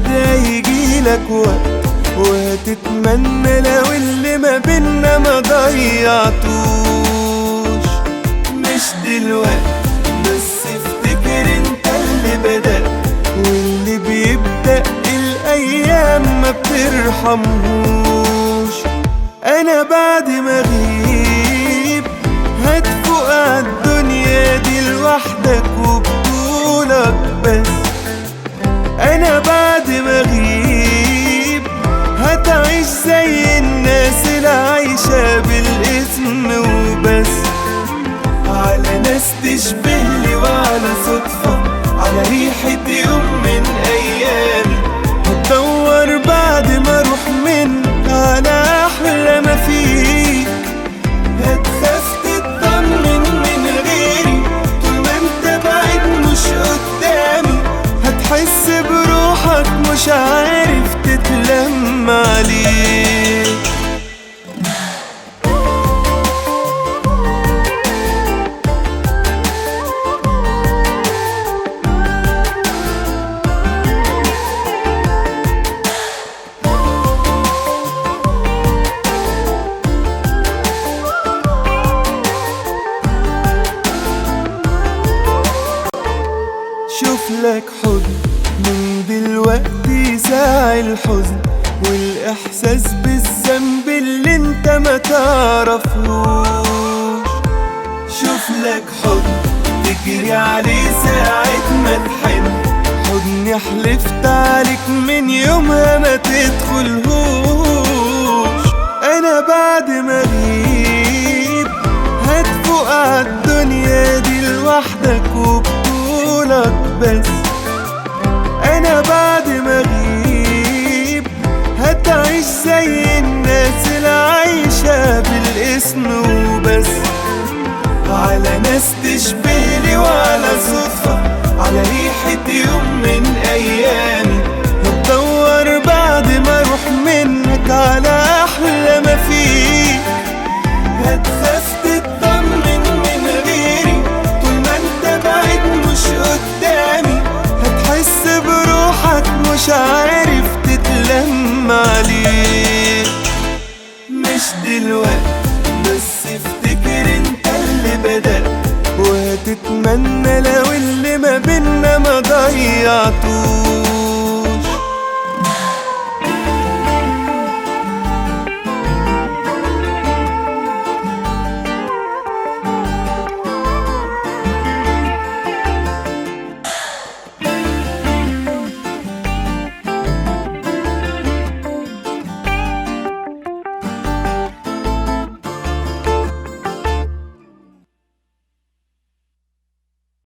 هيجيلك وقت وهتتمنى لو اللي ما بينا ما ضيعتوش مش دلوقتي بس افتكر انت اللي بدأ واللي بيبدأ الأيام ما بترحمهوش أنا بعد ما أغيب هتفوق عالدنيا دي لوحدك وبطولك بس أنا بعد ما أغيب هتعيش زي الناس اللي عايشة بالاسم وبس على ناس تشبه لي وعلى صدفة على ريحة يوم من أيامي هتدور بعد ما أروح من على أحلى ما فيك هتخاف تطمن من غيري طول ما انت بعيد مش قدامي هتحس بروحك مش عارف تتلم عليك شوف لك حضن من دلوقتي ساعي الحزن والإحساس بالذنب اللي انت ما تعرفهوش شوف لك حضن تجري عليه ساعة ما تحن حضني حلفت عليك من يومها ما تدخلهوش أنا بعد ما أغيب هتفوق عالدنيا دي لوحدك وبطولك بس أنا بعد ما أغيب هتعيش زي الناس اللي عايشة بالاسم وبس على ناس تشبه لي وعلى صدفة على ريحة يوم من